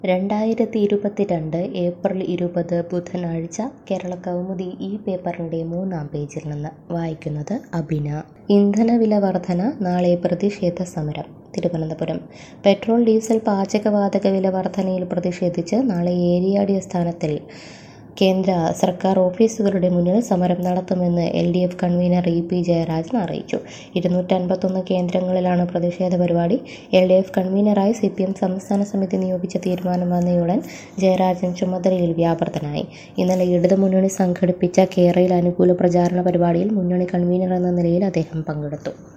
രണ്ടായിരത്തി ഇരുപത്തിരണ്ട് ഏപ്രിൽ ഇരുപത് ബുധനാഴ്ച കേരള കൗമുദി ഈ പേപ്പറിൻ്റെ മൂന്നാം പേജിൽ നിന്ന് വായിക്കുന്നത് അബിന ഇന്ധനവില വർധന നാളെ പ്രതിഷേധ സമരം തിരുവനന്തപുരം പെട്രോൾ ഡീസൽ പാചകവാതക വില വർധനയിൽ പ്രതിഷേധിച്ച് നാളെ ഏരിയാടിസ്ഥാനത്തിൽ കേന്ദ്ര സർക്കാർ ഓഫീസുകളുടെ മുന്നിൽ സമരം നടത്തുമെന്ന് L D F convener E P Jayarajan അറിയിച്ചു ഇരുന്നൂറ്റൻപത്തൊന്ന് കേന്ദ്രങ്ങളിലാണ് പ്രതിഷേധ പരിപാടി എൽ ഡി എഫ് കൺവീനറായി സി പി എം സംസ്ഥാന സമിതി നിയോഗിച്ച തീരുമാനം വന്നയുടൻ ജയരാജൻ ചുമതലയിൽ വ്യാപൃതനായി ഇന്നലെ ഇടതുമുന്നണി സംഘടിപ്പിച്ച കേരളയിൽ അനുകൂല പ്രചാരണ പരിപാടിയിൽ മുന്നണി കൺവീനർ എന്ന നിലയിൽ അദ്ദേഹം പങ്കെടുത്തു